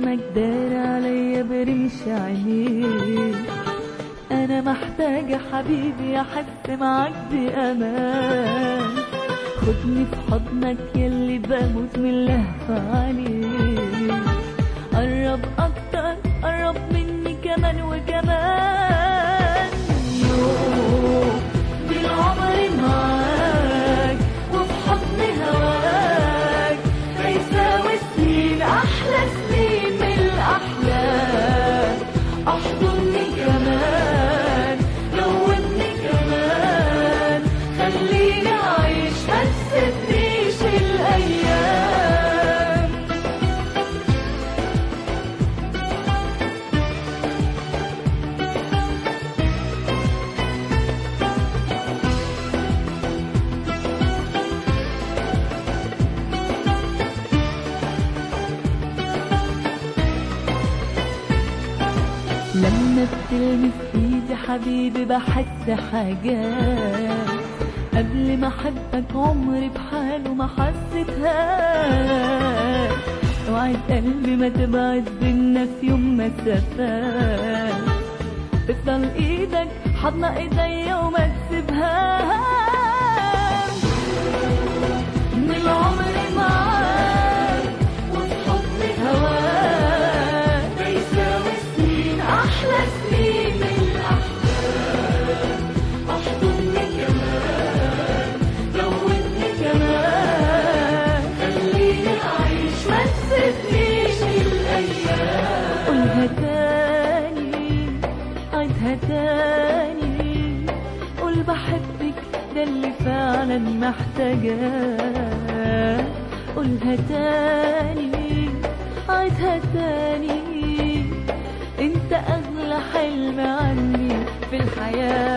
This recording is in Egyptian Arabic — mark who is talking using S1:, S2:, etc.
S1: حضنك دار عليا برمش عينيك انا محتاجة حبيبي احس معاك بامان خدني في حضنك يلي بموت من لهفة عليك قرب اكتر قرب مني كمان وكمان يوم بالعمر معاك وفي حضن هواك هيساوي سنين احلى سنين من الاحلام احضني كمان جودني كمان خليني اعيش ما تسيبنيش الايام لما بتلمس ايدي حبيبي بحس حاجات قبل ما احبك عمري بحاله ما حسيتهاش اوعد قلبي ما تبعد بينا في يوم مسافات تفضل ايدك حضنة ايديا وما تسيبهاش من العمر معاك وفي حضن هواك بيساوي سنين احلى سنين من الاحلام احضني كمان جودني كمان خليني اعيش ما تسيبنيش الايام قولها تاني عيدها تاني قول بحبك ده اللي فعلا محتاجاه قولها تاني عيدها تاني انت اغلى حلم عندي في الحياه